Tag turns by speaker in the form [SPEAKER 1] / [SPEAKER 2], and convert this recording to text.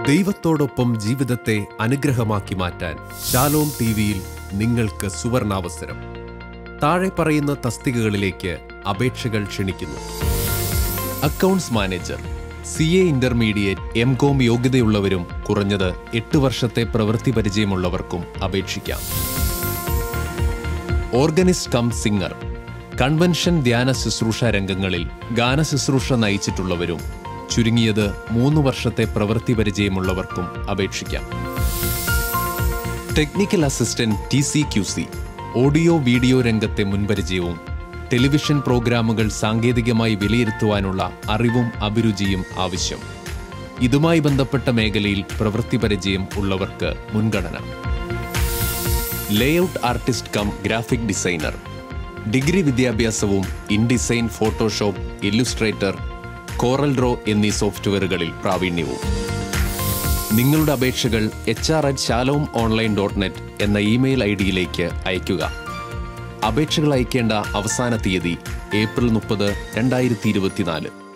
[SPEAKER 1] ദൈവത്തോടൊപ്പം ജീവിതത്തെ അനുഗ്രഹമാക്കി മാറ്റാൻ ശാലോം ടി വിയിൽ നിങ്ങൾക്ക് സുവർണാവസരം താഴെ പറയുന്ന തസ്തികകളിലേക്ക് അപേക്ഷകൾ ക്ഷണിക്കുന്നു accounts manager C A intermediate M com യോഗ്യതയുള്ളവരും കുറഞ്ഞത് എട്ട് വർഷത്തെ പ്രവൃത്തി പരിചയമുള്ളവർക്കും അപേക്ഷിക്കാം ഓർഗനിസ്റ്റ് കം സിംഗർ കൺവെൻഷൻ ധ്യാന ശുശ്രൂഷ രംഗങ്ങളിൽ ഗാന ശുശ്രൂഷ നയിച്ചിട്ടുള്ളവരും ചുരുങ്ങിയത് മൂന്ന് വർഷത്തെ പ്രവൃത്തി പരിചയമുള്ളവർക്കും അപേക്ഷിക്കാം technical assistant T C Q C audio video രംഗത്തെ മുൻപരിചയവും ടെലിവിഷൻ പ്രോഗ്രാമുകൾ സാങ്കേതികമായി വിലയിരുത്തുവാനുള്ള അറിവും അഭിരുചിയും ആവശ്യം ഇതുമായി ബന്ധപ്പെട്ട മേഖലയിൽ പ്രവൃത്തി പരിചയം ഉള്ളവർക്ക് മുൻഗണന layout artist cum graphic designer degree വിദ്യാഭ്യാസവും InDesign Photoshop Illustrator Corel Draw എന്നീ സോഫ്റ്റ്വെയറുകളിൽ പ്രാവീണ്യവും നിങ്ങളുടെ അപേക്ഷകൾ H R at Shalom online dot net എന്ന ഇമെയിൽ ഐ ഡിയിലേക്ക് അയയ്ക്കുക അപേക്ഷകൾ അയക്കേണ്ട അവസാന തീയതി ഏപ്രിൽ മുപ്പത് രണ്ടായിരത്തി ഇരുപത്തിനാല്